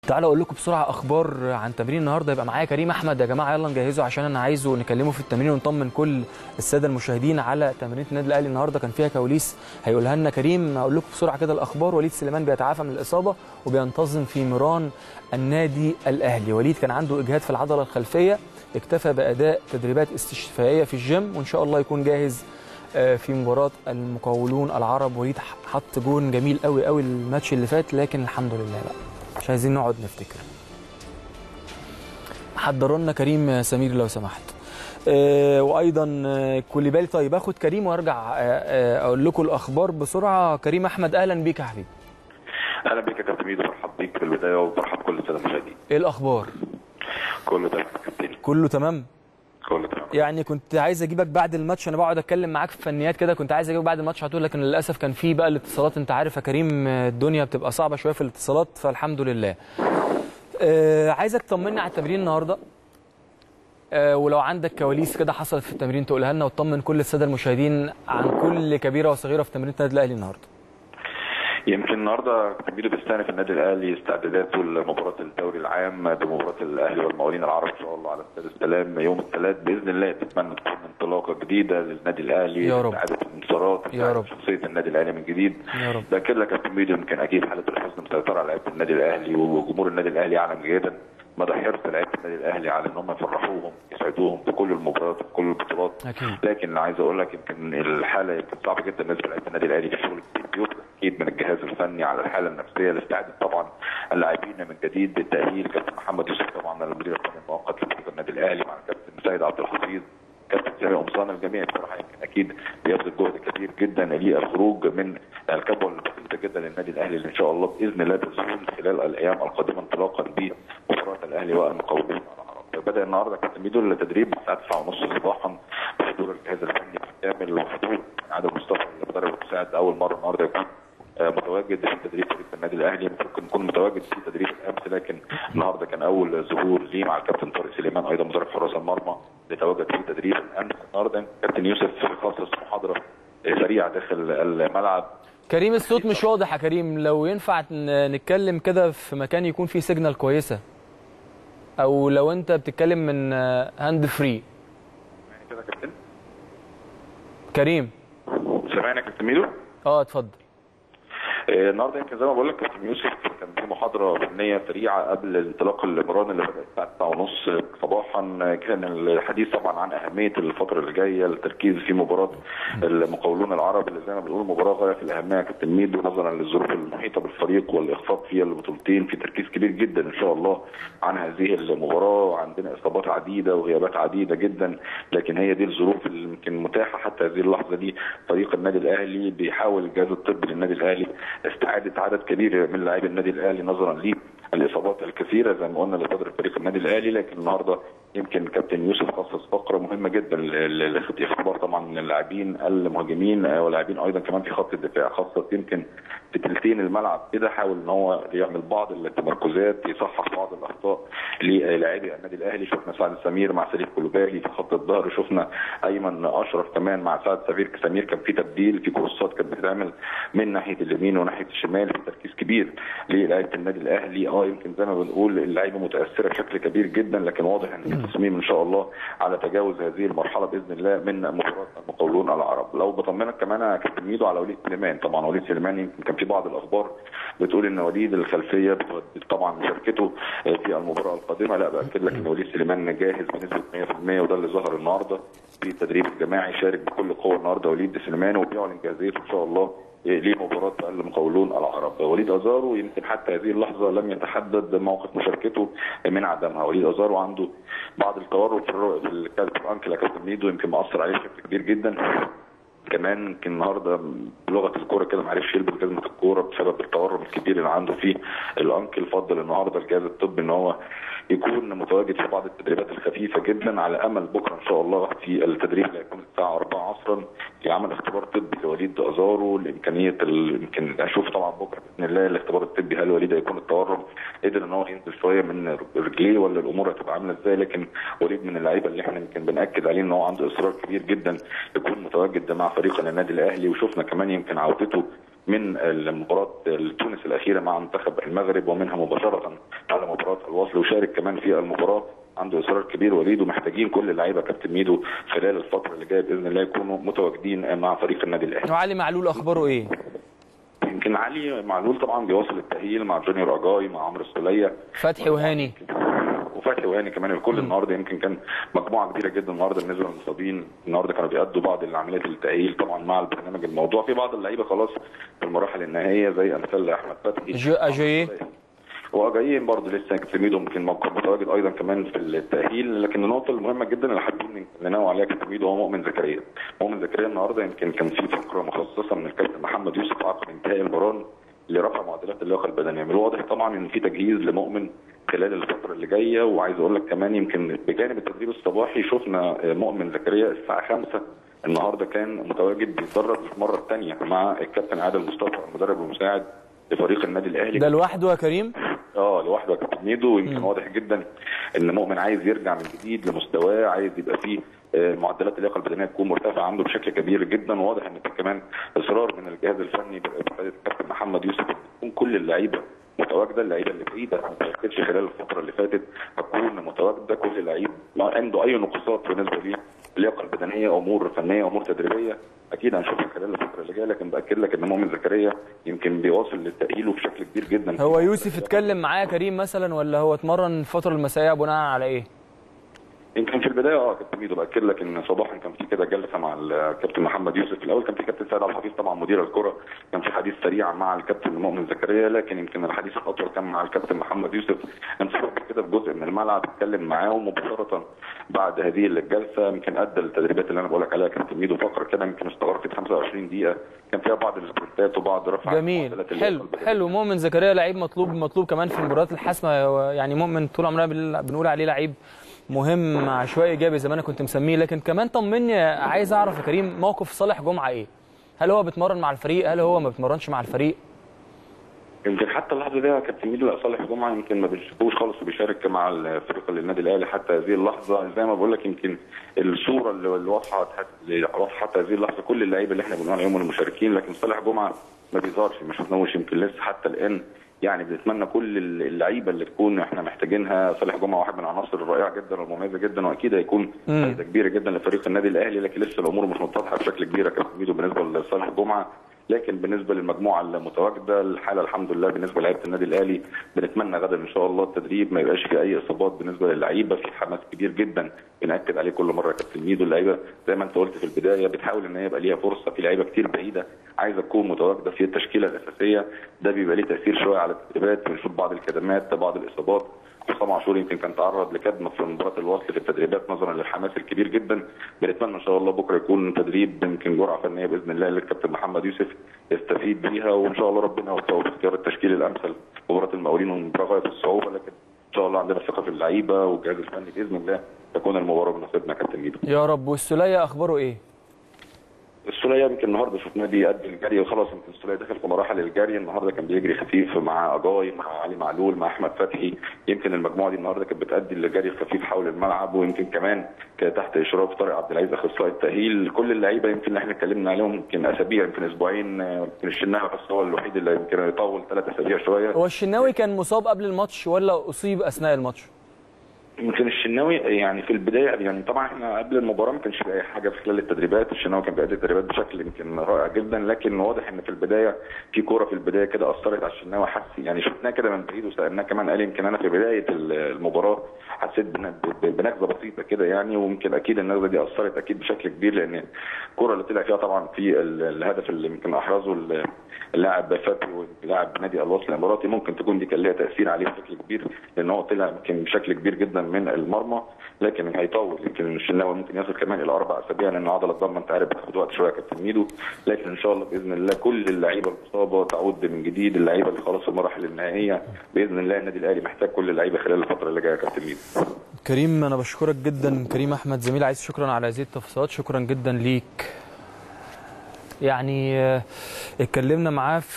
تعالوا اقول لكم بسرعه اخبار عن تمرين النهارده يبقى معايا كريم احمد يا جماعه يلا نجهزه عشان انا عايزه نكلمه في التمرين ونطمن كل الساده المشاهدين على تمرينه النادي الاهلي النهارده كان فيها كواليس هيقولها لنا كريم اقول لكم بسرعه كده الاخبار وليد سليمان بيتعافى من الاصابه وبينتظم في ميران النادي الاهلي وليد كان عنده اجهاد في العضله الخلفيه اكتفى باداء تدريبات استشفائيه في الجيم وان شاء الله يكون جاهز في مباراه المقاولون العرب وليد حط جون جميل قوي قوي الماتش اللي فات لكن الحمد لله بقى مش عايزين نقعد نفتكر حضروا لنا كريم سمير لو سمحت أه وايضا كوليبالي طيب اخد كريم وارجع أه اقول لكم الاخبار بسرعه كريم احمد اهلا بيك يا حبيبي اهلا بيك يا كابتن ميدو مرحب بيك في البدايه ومرحب كل الساده المشاهدين ايه الاخبار كله تمام يا كابتن كله تمام كله تمام يعني كنت عايز اجيبك بعد الماتش انا بقعد اتكلم معاك في فنيات كده كنت عايز اجيبك بعد الماتش على طول لكن للاسف كان في بقى الاتصالات انت عارف يا كريم الدنيا بتبقى صعبه شويه في الاتصالات فالحمد لله آه عايزك تطمني على التمرين النهارده آه ولو عندك كواليس كده حصلت في التمرين تقولها لنا وتطمن كل الساده المشاهدين عن كل كبيره وصغيره في تمرين النادي الاهلي النهارده يمكن النهارده كبير بيستأنف النادي الاهلي استعداداته لمباراه الدوري العام بمباراه الاهلي والمقاولين العرب ان شاء الله على استاد السلام يوم الثلاث باذن الله تتمنى تكون انطلاقه جديده للنادي الاهلي يا رب استعاده الانتصارات يا رب شخصيه النادي الاهلي من جديد يا رب باكد لك يا كابتن ميدو يمكن اكيد حاله الحزن مسيطره على لعيبه النادي الاهلي وجمهور النادي الاهلي يعلم جيدا مدى حرص لعيبه النادي الاهلي على ان هم يفرحوهم يسعدوهم في كل المباريات في كل البطولات اكيد لكن عايز اقول لك يمكن الحاله يمكن صعبه جدا بالنسبه لعيبه النادي الاهلي في شغل كتير اكيد من الجهاز الفني على الحاله النفسيه لاستعاده طبعا اللاعبين من جديد بالتاهيل كابتن محمد يوسف طبعا المدير الفني المؤقت لفريق النادي الاهلي مع الكابتن سيد عبد الحفيظ كابتن سامي قمصان الجميع بصراحه يمكن اكيد بيبذل جهد كبير جدا للخروج من الكبوه البسيطه جدا للنادي الاهلي اللي ان شاء الله باذن الله تزول خلال الايام القادمه انطلاقا بمباراه الاهلي والمقاولين بدا النهارده كابتن ميدو التدريب الساعه 9:30 صباحا بحضور الجهاز الفني بالكامل وحضور عادل مصطفى المدرب المساعد اول مره النهارده يكون متواجد في تدريب فريق النادي الاهلي ممكن يكون متواجد في تدريب الامس لكن النهارده كان اول ظهور ليه مع الكابتن طارق سليمان ايضا مدرب حراس المرمى اللي تواجد في تدريب الامس النهارده كابتن يوسف خصص محاضره سريعه داخل الملعب كريم الصوت مش واضح يا كريم لو ينفع نتكلم كده في مكان يكون فيه سيجنال كويسه او لو انت بتتكلم من هاند فري يعني كده يا كابتن كريم سامعني يا كابتن ميدو اه اتفضل النهارده يمكن زي ما بقول لك كابتن يوسف كان في محاضره فنيه سريعه قبل انطلاق المران اللي بدات الساعه 9:30 صباحا كان الحديث طبعا عن اهميه الفتره اللي جايه التركيز في مباراه المقاولون العرب اللي زي ما بنقول مباراه غايه في الاهميه يا كابتن ميدو نظرا للظروف المحيطه بالفريق والاخفاق في البطولتين في تركيز كبير جدا ان شاء الله عن هذه المباراه عندنا اصابات عديده وغيابات عديده جدا لكن هي دي الظروف اللي يمكن متاحه حتى هذه اللحظه دي فريق النادي الاهلي بيحاول الجهاز الطبي للنادي الاهلي استعاده عدد كبير من لاعبي النادي الاهلي نظرا للاصابات الكثيره زي ما قلنا لصدر فريق النادي الاهلي لكن النهارده يمكن كابتن يوسف خصص فقره مهمه جدا لاختبار طبعا اللاعبين المهاجمين ولاعبين ايضا كمان في خط الدفاع خاصه يمكن في ثلثين الملعب كده حاول ان هو يعمل بعض التمركزات يصحح بعض الاخطاء للاعبي النادي الاهلي شفنا سعد سمير مع سليف كلوبالي في خط الظهر شفنا ايمن اشرف كمان مع سعد سمير سمير كان في تبديل في كورسات كانت بتتعمل من ناحيه اليمين وناحيه الشمال في تركيز كبير للاعيبه النادي الاهلي اه يمكن زي ما بنقول اللعيبه متاثره بشكل كبير جدا لكن واضح ان في تصميم ان شاء الله على تجاوز هذه المرحله باذن الله من مباراه المقاولون العرب لو بطمنك كمان يا كابتن ميدو على وليد سليمان طبعا وليد سليمان يمكن كان في بعض الاخبار بتقول ان وليد الخلفيه طبعا مشاركته في المباراه القادمه لا باكد لك ان وليد سليمان جاهز بنسبه 100% وده اللي ظهر النهارده في التدريب الجماعي شارك بكل قوه النهارده وليد سليمان وبيعلن جاهزيته ان شاء الله لمباراه المقاولون العرب وليد ازارو يمكن حتى هذه اللحظه لم يتحدد موقف مشاركته من عدمها وليد ازارو عنده بعض التورم في الكالب الانكل يا كابتن ميدو يمكن مأثر عليه بشكل كبير جدا كمان يمكن النهارده بلغه الكوره كده ما عرفش يلبس جزمه الكوره بسبب التورم الكبير اللي عنده في الانكل فضل النهارده الجهاز الطبي ان هو يكون متواجد في بعض التدريبات الخفيفه جدا على امل بكره ان شاء الله في التدريب اللي هيكون الساعه 4 عصرا يعمل اختبار طبي لوليد ازارو لامكانيه يمكن اشوف طبعا بكره باذن الله الاختبار الطبي هل وليد هيكون التورم قدر ان هو ينزل شويه من رجليه ولا الامور هتبقى عامله ازاي لكن وليد من اللعيبه اللي احنا يمكن بناكد عليه ان هو عنده اصرار كبير جدا يكون متواجد مع فريقنا النادي الاهلي وشفنا كمان يمكن عودته من المباراه تونس الاخيره مع منتخب المغرب ومنها مباشره على مباراه الوصل وشارك كمان في المباراه عنده اصرار كبير وليد ومحتاجين كل اللعيبه كابتن ميدو خلال الفتره اللي جايه باذن الله يكونوا متواجدين مع فريق النادي الاهلي. وعلي معلول اخباره ايه؟ يمكن علي معلول طبعا بيواصل التاهيل مع جونيور اجاي مع عمرو السوليه فتحي وهاني وفتحي وهاني كمان الكل النهارده يمكن كان مجموعه كبيره جدا النهارده بالنسبه للمصابين النهارده كانوا بيأدوا بعض العمليات التأهيل طبعا مع البرنامج الموضوع في بعض اللعيبه خلاص في المراحل النهائيه زي امثال احمد فتحي جو اجاييه وجايين برضه لسه كابتن ممكن متواجد ايضا كمان في التاهيل لكن النقطه المهمه جدا اللي حابين ننوه عليها كابتن هو مؤمن زكريا مؤمن زكريا النهارده يمكن كان في فقره مخصصه من الكابتن محمد يوسف عقب انتهاء المباراه لرفع معدلات اللياقه البدنيه من الواضح طبعا ان في تجهيز لمؤمن خلال الفتره اللي جايه وعايز اقول لك كمان يمكن بجانب التدريب الصباحي شفنا مؤمن زكريا الساعه 5 النهارده كان متواجد بيتدرب المره الثانيه مع الكابتن عادل مصطفى المدرب المساعد لفريق النادي الاهلي ده لوحده يا كريم؟ اه لوحده يا كابتن ميدو ويمكن واضح جدا ان مؤمن عايز يرجع من جديد لمستواه عايز يبقى فيه معدلات اللياقه البدنيه تكون مرتفعه عنده بشكل كبير جدا وواضح ان في كمان اصرار من الجهاز الفني بقياده الكابتن محمد يوسف تكون كل اللعيبه متواجده اللعيبه اللي بعيده ما تاكدش خلال الفتره اللي فاتت هتكون متواجده كل لعيب عنده اي نقصات بالنسبه ليه اللياقه البدنيه امور فنيه امور تدريبيه اكيد هنشوفها خلال الفتره اللي جايه لكن باكد لك ان مؤمن زكريا يمكن بيواصل لتاهيله بشكل كبير جدا هو يوسف اتكلم معاه كريم مثلا ولا هو اتمرن الفتره المسائيه بناء على ايه؟ يمكن في البدايه اه كابتن ميدو باكد لك ان صباحا كان في كده جلسه مع الكابتن محمد يوسف في الاول كان في كابتن سيد عبد الحفيظ طبعا مدير الكره كان في حديث سريع مع الكابتن مؤمن زكريا لكن يمكن الحديث الاطول كان مع الكابتن محمد يوسف انفرد كده في جزء من الملعب اتكلم معاهم مباشره بعد هذه الجلسه يمكن ادى التدريبات اللي انا بقول لك عليها كابتن ميدو فقره كده يمكن استغرقت 25 دقيقه كان فيها بعض السبرنتات وبعض رفع جميل حلو حلو مؤمن زكريا لعيب مطلوب مطلوب كمان في المباريات الحاسمه يعني مؤمن طول عمرنا بنقول عليه لعيب مهم عشوائي ايجابي زي ما انا كنت مسميه لكن كمان طمني عايز اعرف يا كريم موقف صالح جمعه ايه؟ هل هو بيتمرن مع الفريق؟ هل هو ما بيتمرنش مع الفريق؟ يمكن حتى اللحظه دي كابتن ميدو صالح جمعه يمكن ما بنشوفوش خالص وبيشارك مع الفريق النادي الاهلي حتى هذه اللحظه زي ما بقول لك يمكن الصوره اللي واضحه واضحه حتى هذه اللحظه كل اللعيبه اللي احنا بنقول عليهم المشاركين لكن صالح جمعه ما بيظهرش ما شفناهوش يمكن لسه حتى الان يعني بنتمنى كل اللعيبه اللي تكون احنا محتاجينها صالح جمعه واحد من العناصر الرائعه جدا والمميزه جدا واكيد هيكون فايده كبيره جدا لفريق النادي الاهلي لكن لسه الامور مش متضحه بشكل كبير يا كابتن ميدو بالنسبه لصالح جمعه لكن بالنسبه للمجموعه المتواجده الحاله الحمد لله بالنسبه لعيبه النادي الاهلي بنتمنى غدا ان شاء الله التدريب ما يبقاش فيه اي اصابات بالنسبه للعيبه في حماس كبير جدا بناكد عليه كل مره يا كابتن ميدو اللعيبه زي ما انت قلت في البدايه بتحاول ان هي يبقى ليها فرصه في لعيبه كتير بعيده عايزه تكون متواجده في التشكيله الاساسيه ده بيبقى ليه تاثير شويه على التدريبات بنشوف بعض الكدمات بعض الاصابات حسام عاشور يمكن كان تعرض لكدمه في مباراه الوصل في التدريبات نظرا للحماس الكبير جدا بنتمنى ان شاء الله بكره يكون تدريب يمكن جرعه فنيه باذن الله للكابتن محمد يوسف يستفيد بيها وان شاء الله ربنا يوفقه في اختيار التشكيل الامثل مباراه المقاولين ومباراه غايه الصعوبه لكن ان شاء الله عندنا ثقه في اللعيبه والجهاز الفني باذن الله تكون المباراه بنصيبنا كابتن ميدو يا رب والسوليه اخباره ايه؟ السوليه يمكن النهارده شفناه بيأدي الجري وخلاص يمكن السوليه داخل في مراحل الجري النهارده كان بيجري خفيف مع اجاي مع علي معلول مع احمد فتحي يمكن المجموعه دي النهارده كانت بتأدي الجري الخفيف حول الملعب ويمكن كمان كانت تحت اشراف طارق عبد العزيز اخصائي التاهيل كل اللعيبه يمكن اللي احنا اتكلمنا عليهم يمكن اسابيع يمكن اسبوعين يمكن الشناوي بس هو الوحيد اللي يمكن يطول ثلاث اسابيع شويه هو الشناوي كان مصاب قبل الماتش ولا اصيب اثناء الماتش؟ يمكن الشناوي يعني في البدايه يعني طبعا احنا قبل المباراه ما كانش في اي حاجه في خلال التدريبات الشناوي كان بيأدي التدريبات بشكل يمكن رائع جدا لكن واضح ان في البدايه في كوره في البدايه كده اثرت على الشناوي حس يعني شفناه كده من بعيد وسالناه كمان قال يمكن انا في بدايه المباراه حسيت بنكزه بسيطه كده يعني ويمكن اكيد النكزه دي اثرت اكيد بشكل كبير لان الكوره اللي طلع فيها طبعا في الهدف اللي يمكن احرزه اللاعب فتحي ولاعب نادي الوصل الاماراتي ممكن تكون دي كان ليها تاثير عليه بشكل كبير لان هو طلع يمكن بشكل كبير جدا من المرمى لكن هيطول يمكن الشناوي ممكن يصل كمان الى اربع اسابيع لان عضله الضمه انت عارف بتاخد وقت شويه يا كابتن ميدو لكن ان شاء الله باذن الله كل اللعيبه المصابه تعود من جديد اللعيبه اللي خلاص المراحل النهائيه باذن الله النادي الاهلي محتاج كل اللعيبه خلال الفتره اللي جايه يا كابتن ميدو كريم انا بشكرك جدا كريم احمد زميل عايز شكرا على هذه التفاصيلات شكرا جدا ليك يعني اتكلمنا معاه